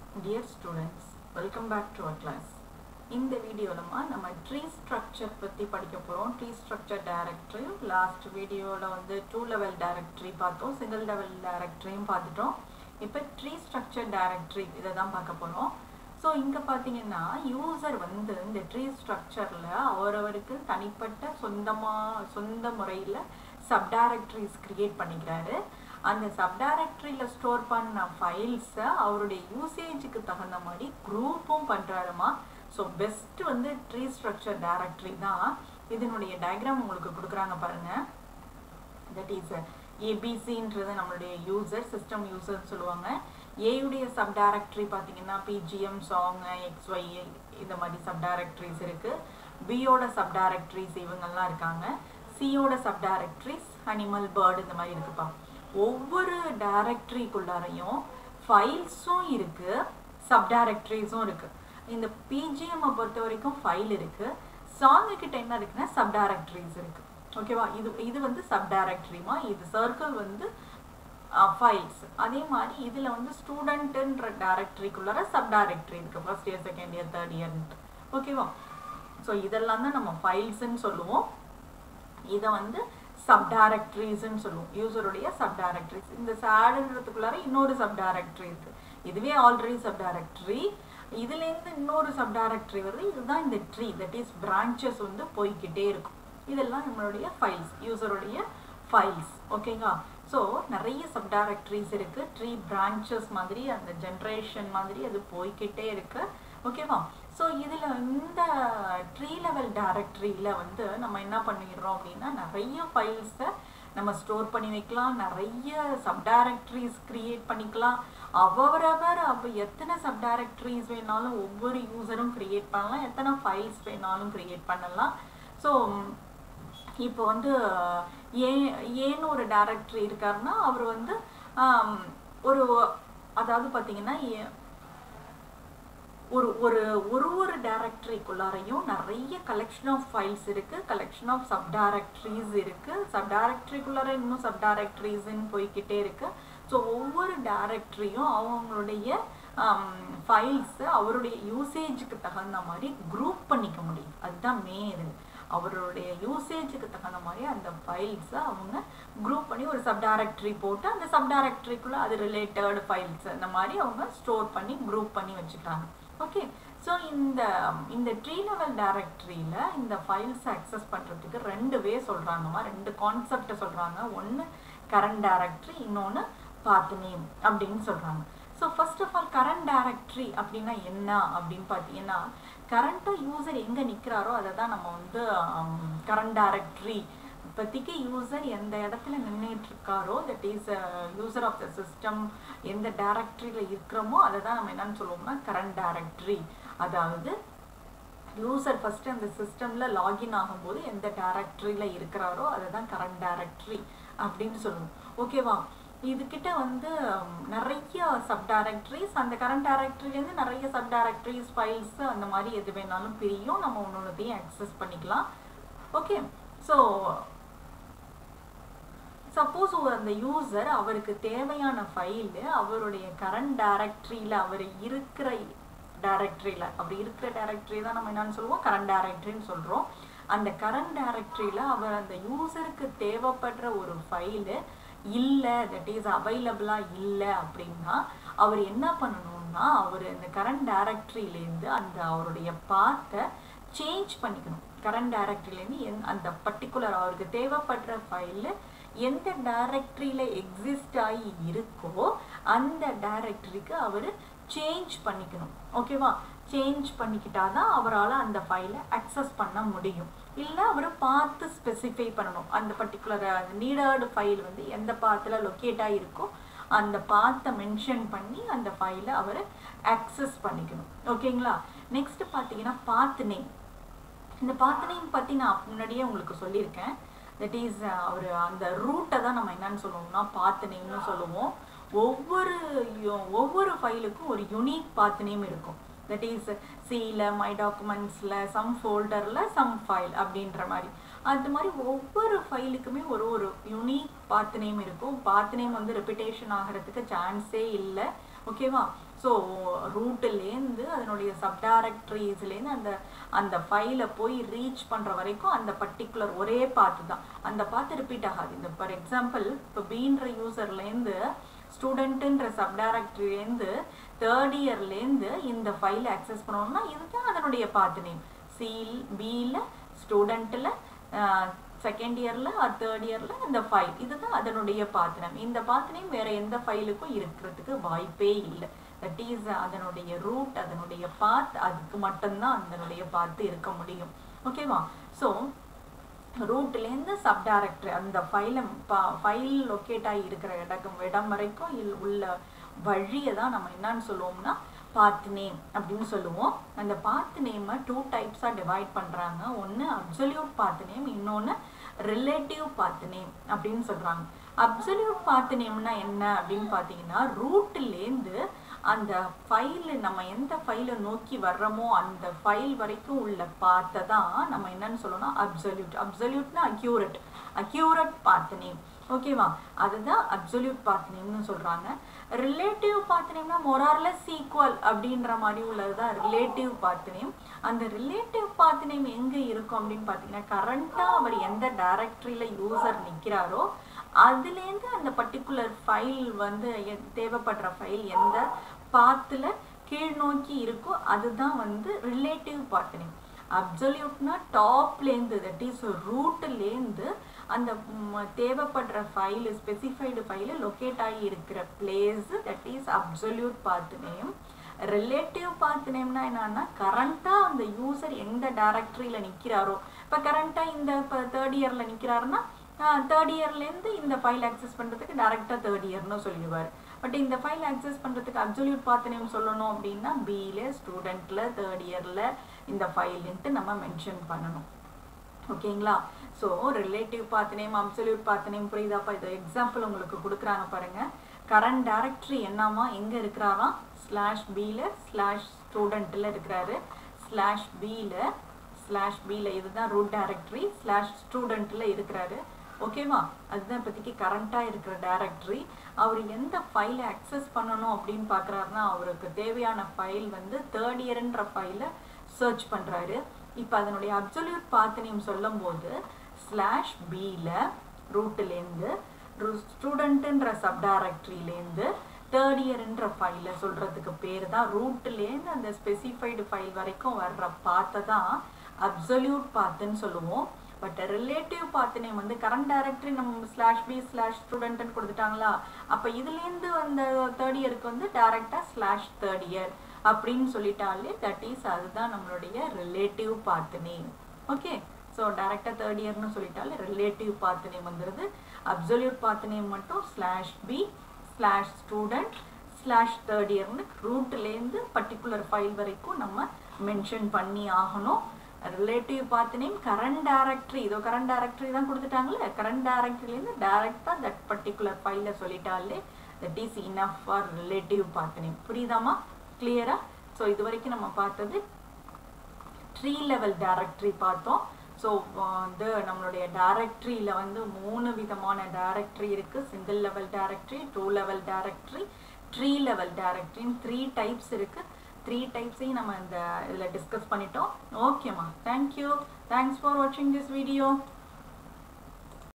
Dear students, welcome back to our class. இந்த வீடியோலமா நம்ம tree structure பற்றி படிக்க போகிறோம் ட்ரீ ஸ்ட்ரக்சர் டைரக்டரி லாஸ்ட் வீடியோவில் வந்து டூ லெவல் டைரக்டரி பார்த்தோம் சிங்கிள் லெவல் டைரக்டரியும் பார்த்துட்டோம் இப்போ ட்ரீ ஸ்ட்ரக்சர் டைரக்டரி இதை தான் பார்க்க போகிறோம் ஸோ இங்கே பார்த்தீங்கன்னா யூசர் வந்து இந்த ட்ரீ ஸ்ட்ரக்சரில் அவரவருக்கு தனிப்பட்ட சொந்தமாக சொந்த முறையில் சப்டைரக்டரிஸ் கிரியேட் பண்ணிக்கிறாரு அந்த சப்டைரக்டரியில் ஸ்டோர் பண்ண ஃபைல்ஸை அவருடைய யூசேஜுக்கு தகுந்த மாதிரி குரூப்பும் பண்ணுறாருமா ஸோ பெஸ்ட் வந்து ட்ரீ ஸ்ட்ரக்சர் டைரக்டரி தான் இதனுடைய டயக்ராம் உங்களுக்கு கொடுக்குறாங்க பாருங்கள் தட் இஸ் ஏபிசின்றது நம்மளுடைய யூசர் சிஸ்டம் யூசர்னு சொல்லுவாங்க ஏயுடைய சப் டைரக்டரி பார்த்தீங்கன்னா பிஜிஎம் சாங் எக்ஸ்ஒய் இந்த மாதிரி சப் டைரக்டரிஸ் இருக்குது பியோட சப் டைரக்டரிஸ் இவங்கெல்லாம் இருக்காங்க சியோட சப் டைரக்டரிஸ் அனிமல் பேர்டு இந்த மாதிரி இருக்குப்பா ஒவ்வொரு டைரக்டரிக்குள்ளாரையும் ஃபைல்ஸும் இருக்குது சப் டைரக்டரிஸும் இருக்குது இந்த பிஜிஎம்மை பொறுத்த வரைக்கும் ஃபைல் இருக்குது சாங்கு கிட்ட என்ன இருக்குன்னா சப் டைரக்டரிஸ் இருக்குது ஓகேவா இது இது வந்து சப் டைரக்டரிமா இது சர்க்கிள் வந்து ஃபைல்ஸ் அதே மாதிரி இதில் வந்து ஸ்டூடெண்ட்டுன்ற டேரக்டரிக்குள்ளார சப் டைரக்டரி இருக்குது first year second year third இயர்ன்ட்டு ஓகேவா ஸோ இதெல்லாம் தான் நம்ம ஃபைல்ஸ்ன்னு சொல்லுவோம் இதை வந்து சப் டைரக்டரிஸ்ன்னு சொல்லுவோம் யூசருடைய சப் டைரக்டரிஸ் இந்த சேடுன்றதுக்குள்ளார இன்னொரு சப் டைரக்டரி இருக்குது இதுவே ஆல்ரெடி சப் டைரக்டரி இதுலேருந்து இன்னொரு சப் டைரக்டரி வருது இதுதான் இந்த ட்ரீ தட் இஸ் பிரான்ச்சஸ் வந்து போய்கிட்டே இருக்கும் இதெல்லாம் நம்மளுடைய ஃபைல்ஸ் யூசருடைய ஃபைல்ஸ் ஓகேங்களா ஸோ நிறைய சப் டைரக்டரிஸ் இருக்குது ட்ரீ பிரான்ச்சஸ் மாதிரி அந்த ஜென்ரேஷன் மாதிரி அது போய்கிட்டே இருக்கு ஓகேவா ஸோ இதில் இந்த ட்ரீ லெவல் டைரக்டரியில் வந்து நம்ம என்ன பண்ணிடுறோம் அப்படின்னா நிறைய ஃபைல்ஸை நம்ம ஸ்டோர் பண்ணி வைக்கலாம் நிறைய சப் டைரக்டரிஸ் க்ரியேட் பண்ணிக்கலாம் அவரவர் அப்போ எத்தனை சப் டைரக்டரிஸ் வேணாலும் ஒவ்வொரு யூசரும் க்ரியேட் பண்ணலாம் எத்தனை ஃபைல்ஸ் வேணாலும் க்ரியேட் பண்ணலாம் ஸோ இப்போ வந்து ஏ ஏன்னு ஒரு டேரக்டர் இருக்காருன்னா அவர் வந்து ஒரு அதாவது பார்த்தீங்கன்னா ஒரு ஒரு ஒரு ஒரு டேரக்டரிக்குள்ளாரையும் நிறைய கலெக்ஷன் ஆஃப் ஃபைல்ஸ் இருக்குது கலெக்ஷன் ஆஃப் சப் டேரக்டரிஸ் இருக்குது சப் டேரக்டரிக்குள்ளார இன்னும் சப் டேரக்டரிஸ்ன்னு போய்கிட்டே இருக்குது ஸோ ஒவ்வொரு டேரக்டரியும் அவங்களுடைய ஃபைல்ஸை அவருடைய யூசேஜுக்கு தகுந்த மாதிரி குரூப் பண்ணிக்க முடியும் அதுதான் மே இது அவருடைய யூசேஜுக்கு தகுந்த மாதிரி அந்த ஃபைல்ஸை அவங்க குரூப் பண்ணி ஒரு சப் டைரக்டரி போட்டு அந்த சப் டைரக்டரிக்குள்ளே அது ரிலேட்டட் ஃபைல்ஸ் அந்த மாதிரி அவங்க ஸ்டோர் பண்ணி குரூப் பண்ணி வச்சுட்டாங்க ஓகே ஸோ இந்த இந்த ட்ரீ லெவல் டைரக்டரியில் இந்த ஃபைல்ஸ் அக்சஸ் பண்ணுறதுக்கு ரெண்டு வே சொல்கிறாங்கம்மா ரெண்டு கான்செப்டை சொல்கிறாங்க ஒன்று கரண்ட் டைரக்டரி இன்னொன்று பாத் நேம் அப்படின்னு சொல்கிறாங்க so first of all current directory அப்படின்னா என்ன அப்படின்னு பார்த்தீங்கன்னா கரண்ட்டாக யூசர் எங்கே நிற்கிறாரோ அதை தான் நம்ம வந்து கரண்ட் டைரக்டரி இப்போதைக்கு யூசர் எந்த இடத்துல நின்றுட்டு இருக்காரோ that is user of the system எந்த டைரக்டரியில் இருக்கிறோமோ அதை தான் நம்ம என்னன்னு சொல்லுவோம்னா கரண்ட் டைரக்டரி அதாவது யூசர் ஃபஸ்ட்டு அந்த சிஸ்டமில் லாகின் ஆகும்போது எந்த டைரக்டரியில் இருக்கிறாரோ அதை தான் கரண்ட் டைரக்டரி அப்படின்னு சொல்லுவோம் ஓகேவா இதுகிட்ட வந்து நிறைய சப் டைரக்டரிஸ் அந்த கரண்ட் டைரக்டரிலேருந்து நிறைய சப் டைரக்டரிஸ் ஃபைல்ஸ் அந்த மாதிரி எது வேணாலும் பிரியும் நம்ம ஒன்று ஒன்றுத்தையும் அக்சஸ் பண்ணிக்கலாம் ஓகே ஸோ சப்போஸ் அந்த யூசர் அவருக்கு தேவையான ஃபைலு அவருடைய கரண்ட் டைரக்டரியில் அவர் இருக்கிற டைரக்டரியில் அப்படி இருக்கிற டைரக்டரி தான் நம்ம என்னன்னு சொல்லுவோம் கரண்ட் டைரக்டரின்னு சொல்கிறோம் அந்த கரண்ட் டைரக்டரியில் அவர் அந்த யூசருக்கு தேவைப்படுற ஒரு ஃபைலு இல்லை தட் இஸ் அவைலபிளாக இல்லை அப்படின்னா அவர் என்ன பண்ணணும்னா அவர் இந்த கரண்ட் டைரக்டரியிலேருந்து அந்த அவருடைய பாத்தை சேஞ்ச் பண்ணிக்கணும் கரண்ட் டைரக்டரியிலேருந்து எந் அந்த பர்டிகுலர் அவருக்கு தேவைப்படுற ஃபைலு எந்த டைரக்டரியில் எக்ஸிஸ்ட் ஆகி இருக்கோ அந்த டைரக்டரிக்கு அவர் சேஞ்ச் பண்ணிக்கணும் ஓகேவா சேஞ்ச் பண்ணிக்கிட்டா தான் அவரால் அந்த ஃபைலை அக்சஸ் பண்ண முடியும் இல்லை அவர் பார்த்து ஸ்பெசிஃபை பண்ணணும் அந்த பர்டிகுலர் நீடர்டு ஃபைல் வந்து எந்த பாத்தில் லொக்கேட் ஆகிருக்கோ அந்த பாத்தை மென்ஷன் பண்ணி அந்த ஃபைலை அவர் அக்சஸ் பண்ணிக்கணும் ஓகேங்களா நெக்ஸ்ட் பார்த்தீங்கன்னா பாத் நேம் இந்த பாத் நேம் பற்றி நான் முன்னாடியே உங்களுக்கு சொல்லியிருக்கேன் தட் இஸ் அவர் அந்த ரூட்டை தான் நம்ம என்னன்னு சொல்லுவோம்னா பாத் நேம்னு சொல்லுவோம் ஒவ்வொரு ஒவ்வொரு ஃபைலுக்கும் ஒரு யுனிக் பாத் நேம் இருக்கும் தட் இஸ் சியில் மை டாக்குமெண்ட்ஸில் சம் ஃபோல்டரில் சம் ஃபைல் அப்படின்ற மாதிரி அது மாதிரி ஒவ்வொரு ஃபைலுக்குமே ஒரு ஒரு யூனிக் பாத் நேம் இருக்கும் பாத் நேம் வந்து ரெப்பிட்டேஷன் ஆகிறதுக்கு சான்ஸே இல்லை ஓகேவா ஸோ ரூட்டுலேருந்து அதனுடைய சப்டைரக்டரிஸ்லேருந்து அந்த அந்த ஃபைலை போய் ரீச் பண்ணுற வரைக்கும் அந்த பர்டிகுலர் ஒரே பாத்து தான் அந்த பாத்து ரிப்பீட் ஆகாது இந்த ஃபார் எக்ஸாம்பிள் இப்போ பீன்ற யூசர்லேருந்து ஸ்டூடெண்ட்டுன்ற சப்டைரக்டரிலேருந்து தேர்ட் இயர்லேருந்து இந்த ஃபைலை அக்சஸ் பண்ணணும்னா இதுதான் அதனுடைய பாத்து நேம் சியில் பியில் ஸ்டூடெண்ட்டில் செகண்ட் இயரில் ஆர் தேர்ட் இயரில் இந்த ஃபைல் இதுதான் அதனுடைய பாத்திரம் இந்த பாத்திரம் வேற எந்த ஃபைலுக்கும் இருக்கிறதுக்கு வாய்ப்பே இல்லை தட் இஸ் அதனுடைய ரூட் அதனுடைய பாத் அதுக்கு மட்டும்தான் அதனுடைய பாத்து இருக்க முடியும் ஓகேவா ஸோ ரூட்லேருந்து சப்டைரக்டரி அந்த ஃபைலை ஃபைல் லொக்கேட் ஆகி இருக்கிற இடம் இடம் வரைக்கும் உள்ள வழியை தான் நம்ம என்னன்னு சொல்லுவோம்னா பாத் நேம் அப்படின்னு சொல்லுவோம் அந்த பாத் நேமை டூ டைப்ஸாக டிவைட் பண்ணுறாங்க ஒன்று அப்சல்யூட் பாத் நேம் இன்னொன்று ரிலேட்டிவ் பாத் நேம் அப்படின்னு சொல்கிறாங்க அப்சல்யூட் பாத் நேம்னா என்ன அப்படின்னு பார்த்தீங்கன்னா ரூட்லேருந்து அந்த ஃபைல் நம்ம எந்த ஃபைலை நோக்கி வர்றோமோ அந்த ஃபைல் வரைக்கும் உள்ள பாத்தை தான் நம்ம என்னன்னு சொல்லணும்னா அப்சல்யூட் அப்சல்யூட்னா அக்யூரட் அக்யூரட் பாத் நேம் ஓகேவா அதுதான் அப்சல்யூட் பாத் நேம்னு சொல்கிறாங்க ரிலேட்டிவ் பாத் நேம்னா மொரார்லெஸ் ஈக்குவல் அப்படின்ற மாதிரி உள்ளது தான் ரிலேட்டிவ் பாத் நேம் அந்த ரிலேட்டிவ் பாத் நேம் எங்கே இருக்கும் அப்படின்னு பார்த்தீங்கன்னா கரண்ட்டாக அவர் எந்த டைரக்டரியில் யூசர் நிற்கிறாரோ அதுலேருந்து அந்த பர்டிகுலர் ஃபைல் வந்து தேவைப்படுற ஃபைல் எந்த பாத்தில் கீழ் நோக்கி இருக்கோ அதுதான் வந்து ரிலேட்டிவ் பாத் நேம் அப்சல்யூட்னா டாப்லேருந்து தட் இஸ் ரூட்லேருந்து அந்த தேவைப்படுற ஃபைல் ஸ்பெசிஃபைடு ஃபைலு லொக்கேட் ஆகி இருக்கிற place that is absolute path name relative path நேம்னா என்னன்னா கரண்ட்டாக அந்த யூசர் எந்த டைரக்டரியில் நிற்கிறாரோ இப்போ கரண்ட்டாக இந்த இப்போ தேர்ட் இயரில் நிற்கிறாருன்னா தேர்ட் இயர்லேருந்து இந்த ஃபைல் ஆக்சஸ் பண்ணுறதுக்கு டேரெக்டாக தேர்ட் இயர்னு சொல்லிடுவார் பட் இந்த ஃபைல் ஆக்சஸ் பண்ணுறதுக்கு அப்சல்யூட் பாத் நேம் சொல்லணும் அப்படின்னா பியில் ஸ்டூடெண்ட்டில் தேர்ட் இயரில் இந்த ஃபைலுன்ட்டு நம்ம மென்ஷன் பண்ணணும் ஓகேங்களா so relative path name absolute path name புரியுதாப்பா இது எக்ஸாம்பிள் உங்களுக்கு கொடுக்குறாங்க பாருங்க கரண்ட் டைரக்டரி என்னவா எங்கே இருக்கிறாராம் ஸ்லாஷ் பியில் ஸ்லாஷ் ஸ்டூடெண்ட்டில் இருக்கிறாரு ஸ்லாஷ் பியில் ஸ்லாஷ் பியில் இதுதான் ரூட் டைரக்டரி ஸ்லாஷ் ஸ்டூடெண்ட்டில் இருக்கிறாரு ஓகேவா அதுதான் இப்போதைக்கு கரண்ட்டாக இருக்கிற டைரக்டரி அவர் எந்த ஃபைலை அக்சஸ் பண்ணணும் அப்படின்னு பார்க்குறாருன்னா அவருக்கு தேவையான ஃபைல் வந்து தேர்ட் இயர்ன்ற ஃபைலை சர்ச் பண்ணுறாரு இப்போ அதனுடைய அப்சல்யூட் பாத் நேம் சொல்லும் போது ஸ்லாஷ் பியில் ரூட்லேருந்து ஸ்டூடெண்ட்டுன்ற சப்டைரக்டரியிலேருந்து தேர்ட் இயர்ன்ற ஃபைலை சொல்கிறதுக்கு பேர் தான் ரூட்லேருந்து அந்த ஸ்பெசிஃபைடு ஃபைல் வரைக்கும் வர்ற பாத்தை தான் அப்சல்யூட் பாத்துன்னு சொல்லுவோம் பட் ரிலேட்டிவ் பாத் நேம் வந்து கரண்ட் டைரக்டரி நம்ம ஸ்லாஷ் பி ஸ்லாஷ் ஸ்டூடெண்ட்னு கொடுத்துட்டாங்களா அப்போ இதுலேருந்து வந்த தேர்ட் இயருக்கு வந்து டேரெக்டாக ஸ்லாஷ் தேர்ட் இயர் அப்படின்னு சொல்லிட்டாலே தட் இஸ் அதுதான் நம்மளுடைய relative path name okay so டேரெக்டாக தேர்ட் இயர்னு சொல்லிட்டாலே ரிலேட்டிவ் பாத் நேம் வந்துடுது அப்சல்யூட் பாத் நேம் மட்டும் slash B slash student slash third இயர்னு ரூட்லேருந்து பர்டிகுலர் ஃபைல் வரைக்கும் நம்ம மென்ஷன் பண்ணி ஆகணும் relative path name current directory இதோ கரண்ட் டைரக்டரி தான் கொடுத்துட்டாங்களே கரண்ட் டைரக்டரிலேருந்து டேரெக்டாக தட் பர்டிகுலர் ஃபைலை சொல்லிட்டாலே that is enough for relative path name புரியுதாமா கிளியரா ஸோ இது வரைக்கும் நம்ம பார்த்தது ட்ரீ லெவல் டைரக்டரி பார்த்தோம் ஸோ வந்து நம்மளுடைய டைரக்டரியில் வந்து மூணு விதமான டைரக்டரி இருக்குது single level directory two level directory tree level டைரக்டரின்னு த்ரீ டைப்ஸ் இருக்குது த்ரீ டைப்ஸையும் நம்ம இந்த இதில் டிஸ்கஸ் பண்ணிட்டோம் ஓகேம்மா தேங்க்யூ தேங்க்ஸ் ஃபார் வாட்சிங் திஸ் வீடியோ